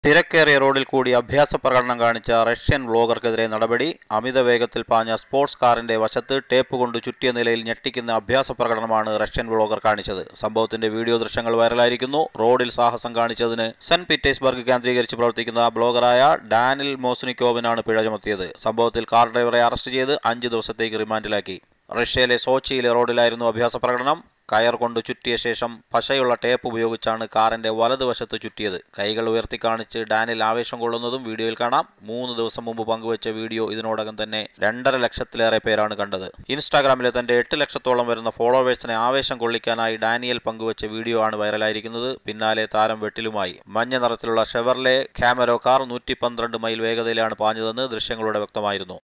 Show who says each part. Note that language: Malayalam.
Speaker 1: തിരക്കേറിയ റോഡിൽ കൂടി അഭ്യാസ പ്രകടനം കാണിച്ച റഷ്യൻ വ്ളോഗർക്കെതിരെ നടപടി അമിത വേഗത്തിൽ പാഞ്ഞ സ്പോർട്സ് കാറിന്റെ വശത്ത് ടേപ്പ് കൊണ്ട് ചുറ്റിയ നിലയിൽ ഞെട്ടിക്കുന്ന അഭ്യാസ പ്രകടനമാണ് റഷ്യൻ വ്ളോഗർ കാണിച്ചത് സംഭവത്തിന്റെ വീഡിയോ ദൃശ്യങ്ങൾ വൈറലായിരിക്കുന്നു റോഡിൽ സാഹസം കാണിച്ചതിന് സെന്റ് പീറ്റേഴ്സ്ബർഗ് കേന്ദ്രീകരിച്ച് പ്രവർത്തിക്കുന്ന ബ്ലോഗറായ ഡാനിൽ മോസ്നിക്കോവിനാണ് പിഴ ചുമത്തിയത് സംഭവത്തിൽ കാർ ഡ്രൈവറെ അറസ്റ്റ് ചെയ്ത് അഞ്ച് ദിവസത്തേക്ക് റിമാൻഡിലാക്കി റഷ്യയിലെ സോച്ചിയിലെ റോഡിലായിരുന്നു അഭ്യാസ പ്രകടനം കയർ കൊണ്ട് ചുറ്റിയ ശേഷം പശയുള്ള ടേപ്പ് ഉപയോഗിച്ചാണ് കാറിന്റെ വലതുവശത്ത് ചുറ്റിയത് കൈകൾ ഉയർത്തി കാണിച്ച് ഡാനിൽ ആവേശം കൊള്ളുന്നതും വീഡിയോയിൽ കാണാം മൂന്ന് ദിവസം മുമ്പ് പങ്കുവച്ച വീഡിയോ ഇതിനോടകം തന്നെ രണ്ടര ലക്ഷത്തിലേറെ പേരാണ് കണ്ടത് ഇൻസ്റ്റാഗ്രാമിലെ തന്റെ എട്ട് ലക്ഷത്തോളം വരുന്ന ഫോളോവേഴ്സിനെ ആവേശം കൊള്ളിക്കാനായി ഡാനിയൽ പങ്കുവച്ച വീഡിയോ ആണ് വൈറലായിരിക്കുന്നത് പിന്നാലെ താരം വെട്ടിലുമായി മഞ്ഞ നിറത്തിലുള്ള ഷെവർലെ ക്യാമറോ കാർ നൂറ്റി പന്ത്രണ്ട് മൈൽ വേഗതയിലാണ് പാഞ്ഞതെന്ന് ദൃശ്യങ്ങളുടെ വ്യക്തമായിരുന്നു